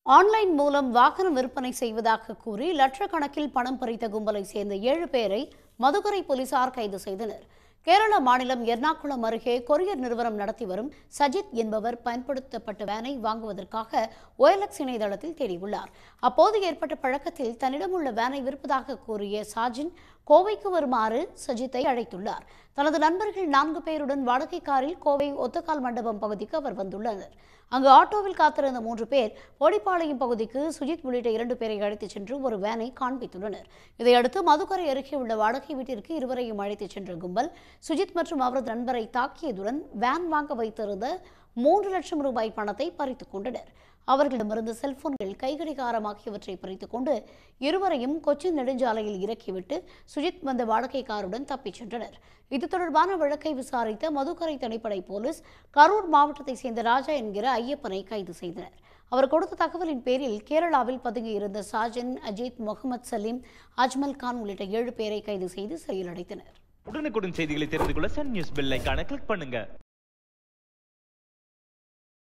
online மூலம் வாகனம் விற்பனை செய்வதாக கூறி லட்சக்கணக்கில் பணம் பறித்த கும்பலை சேர்ந்த ஏழு பேரை மதுக்கரை போலீசார் கைது செய்தனர் கேரள மாநிலம் எர்ணாகுளம் அருகே கொரியர் நிறுவனம் நடத்தி வரும் சஜித் என்பவர் பயன்படுத்தப்பட்ட வேனை வாங்குவதற்காக OLX இணையதளத்தில் தேடியுள்ளார் அப்போது ஏற்பட்ட பழக்கத்தில் தன்னிடமுள்ள வேனை விற்பதாக கூறிய சாஜின் கோவைக்கு வருமாறு சஜித்தை அழைத்துள்ளார் தனது நண்பர்கள் நான்கு பேருடன் வாடகை காரில் கோவை ஒத்தக்கால் மண்டபம் பகுதிக்கு அவர் வந்துள்ளனர் அங்கு ஆட்டோவில் காத்திருந்த மூன்று பேர் ஓடிப்பாளையம் பகுதிக்கு சுஜித் உள்ளிட்ட இரண்டு பேரை அழைத்துச் சென்று ஒரு வேனை காண்பித்துள்ளனர் இதையடுத்து மதுக்கரை அருகே உள்ள வாடகை வீட்டிற்கு இருவரையும் அழைத்துச் சென்ற கும்பல் சுஜித் மற்றும் அவரது நண்பரை தாக்கியதுடன் வேன் வாங்க வைத்திருந்த மூன்று லட்சம் ரூபாய் பணத்தை பறித்துக் கொண்டனர் அவர்களிடமிருந்து செல்போன்கள் கைகடிகாரம் ஆகியவற்றை பறித்துக் கொண்டு இருவரையும் கொச்சின் நெடுஞ்சாலையில் இறக்கிவிட்டு சுஜித் வந்த வாடகை காருடன் தப்பிச் சென்றனர் இது தொடர்பான வழக்கை விசாரித்த மதுக்கரை தனிப்படை போலீஸ் கரூர் மாவட்டத்தைச் சேர்ந்த ராஜா என்கிற ஐயப்பனை கைது செய்தனர் அவர் கொடுத்த தகவலின் பேரில் கேரளாவில் பதுங்கியிருந்த சாஜன் அஜித் முகமது சலீம் அஜ்மல் கான் உள்ளிட்ட ஏழு பேரை கைது செய்து சிறையில் அடைத்தனர் உடனுக்குடன் செய்திகளை தெரிந்து கொள்ள சன் நியூஸ் பெல் ஐகானை கிளிக் பண்ணுங்க